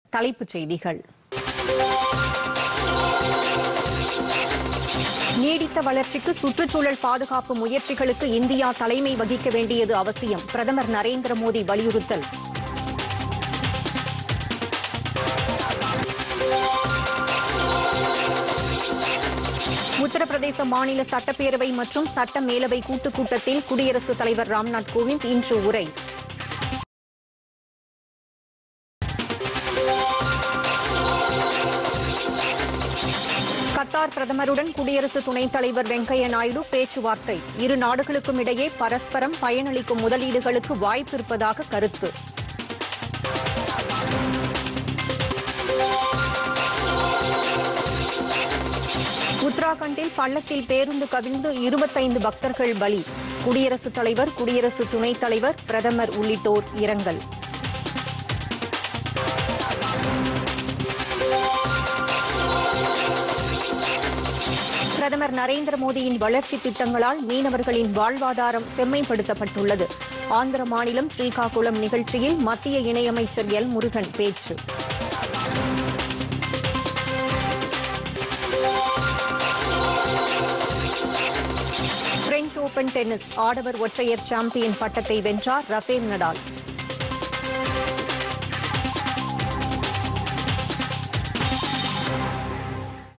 தலைப்புச் செய்திகள் நீடித்த வளர்ச்சிக்கு சுற்றுச்சூழல் பாதுகாப்பு முயற்சிகளுக்கு இந்தியா தலைமை வகிக்க வேண்டியது அவசியம் பிரதமர் நரேந்திர மோடி வலியுறுத்தல் உத்தரப்பிரதேச மாநில சட்டப்பேரவை மற்றும் சட்ட மேலவை கூட்டுக் கூட்டத்தில் குடியரசுத் தலைவர் ராம்நாத் கோவிந்த் இன்று உரை கத்தார் பிரதமருடன் குடியரசு துணைத் தலைவர் வெங்கையா நாயுடு பேச்சுவார்த்தை இரு நாடுகளுக்கும் இடையே பரஸ்பரம் பயனளிக்கும் முதலீடுகளுக்கு வாய்ப்பு இருப்பதாக கருத்து உத்தராகண்டில் பள்ளத்தில் பேருந்து கவிழ்ந்து இருபத்தைந்து பக்தர்கள் பலி குடியரசுத் தலைவர் குடியரசு துணைத் தலைவர் பிரதமர் உள்ளிட்டோர் இரங்கல் பிரதமர் நரேந்திர மோடியின் வளர்ச்சி திட்டங்களால் மீனவர்களின் வாழ்வாதாரம் செம்மைப்படுத்தப்பட்டுள்ளது ஆந்திர மாநிலம் ஸ்ரீகாகுளம் நிகழ்ச்சியில் மத்திய இணையமைச்சர் எல் முருகன் பேச்சு பிரெஞ்ச் ஓபன் டென்னிஸ் ஆடவர் ஒற்றையர் சாம்பியன் பட்டத்தை வென்றார் ரஃபேல் நடால்